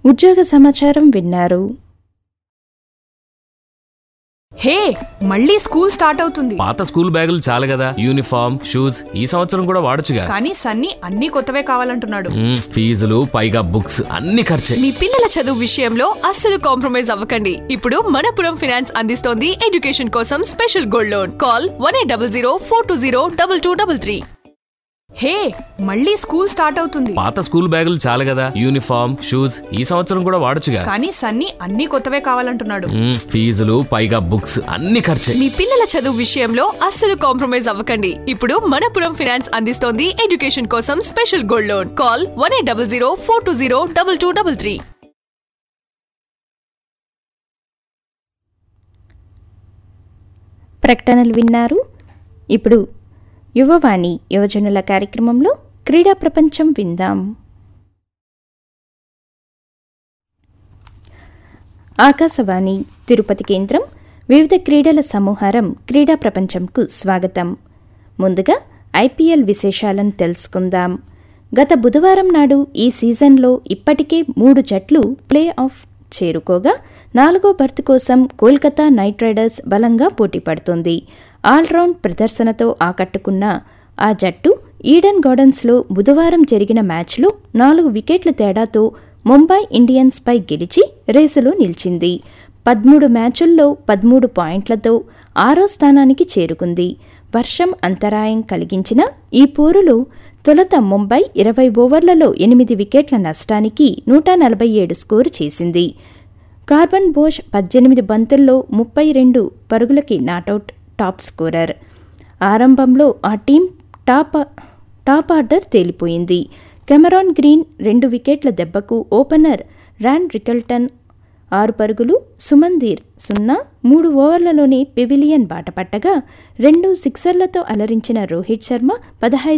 ఉద్యోగ సమాచారం విన్నారు హే మళ్ళీ స్కూల్ స్టార్ట్ అవుతుంది పాత స్కూల్ బ్యాగులు చాలు కదా యూనిఫామ్ షూస్ ఈ సంవత్సరం కూడా వాడొచ్చుగా కానీ సన్నీ అన్ని కొత్తవే కావాలంటున్నాడు మ్మ్, ఫీజులు పైగా బుక్స్ అన్ని ఖర్చే మీ పిల్లల చదువు విషయంలో అస్సలు కాంప్రమైజ్ అవ్వకండి ఇప్పుడు మనపురం ఫినాన్స్ అందిస్తోంది ఎడ్యుకేషన్ కోసం special gold loan call one eight double zero four two zero double two double three hey మళ్ళీ స్కూల్ స్టార్ట్ అవుతుంది పాత స్కూల్ బ్యాగులు చాలు కదా యూనిఫామ్ షూస్ ఈ సంవత్సరం కూడా వాడొచ్చుగా కానీ సన్నీ అన్ని కొత్తవే కావాలంటున్నాడు మ్మ్, ఫీజులు పైగా బుక్స్ అన్ని ఖర్చే మీ పిల్లల చదువు విషయంలో అస్సలు కాంప్రమైజ్ అవ్వకండి ఇప్పుడు మనపురం ఫినాన్స్ అందిస్తోంది ఎడ్యుకేషన్ కోసం special gold loan call one eight double zero four two zero double two double three ప్రకటనలు విన్నారు ఇప్పుడు యువవాణి యువజనుల కార్యక్రమంలో క్రీడా ప్రపంచం విందాం ఆకాశవాణి తిరుపతి కేంద్రం వివిధ క్రీడల సమూహారం క్రీడా ప్రపంచంకు స్వాగతం ముందుగా ఐపీఎల్ విశేషాలను తెలుసుకుందాం గత బుధవారం నాడు ఈ సీజన్లో ఇప్పటికే మూడు జట్లు ప్లే ఆఫ్ చేరుకోగా నాలుగో బర్త్ కోసం కోల్కతా నైట్ రైడర్స్ బలంగా పోటీ పడుతుంది ఆల్రౌండ్ ప్రదర్శనతో ఆకట్టుకున్న ఆ జట్టు ఈడెన్ గార్డెన్స్లో బుధవారం జరిగిన మ్యాచ్లో నాలుగు వికెట్ల తేడాతో ముంబై ఇండియన్స్పై గెలిచి రేసులో నిలిచింది పదమూడు మ్యాచుల్లో పదమూడు పాయింట్లతో ఆరో స్థానానికి చేరుకుంది వర్షం అంతరాయం కలిగించిన ఈ పోరులో తొలుత ముంబై ఇరవై ఓవర్లలో ఎనిమిది వికెట్ల నష్టానికి నూట నలభై ఏడు స్కోరు చేసింది కార్బన్ బోష్ పద్దెనిమిది బంతుల్లో ముప్పై రెండు పరుగులకి నాటౌట్ టాప్ స్కోరర్ ఆరంభంలో ఆ టీం టాప్ టాప్ ఆర్డర్ తేలిపోయింది కెమెరాన్ గ్రీన్ రెండు వికెట్ల దెబ్బకు ఓపెనర్ ర్యాన్ రికల్టన్ ఆరు పరుగులు సుమందీర్ సున్నా మూడు ఓవర్లలోనే పెవిలియన్ బాటపట్టగా రెండు సిక్సర్లతో అలరించిన రోహిత్ శర్మ పదహైదు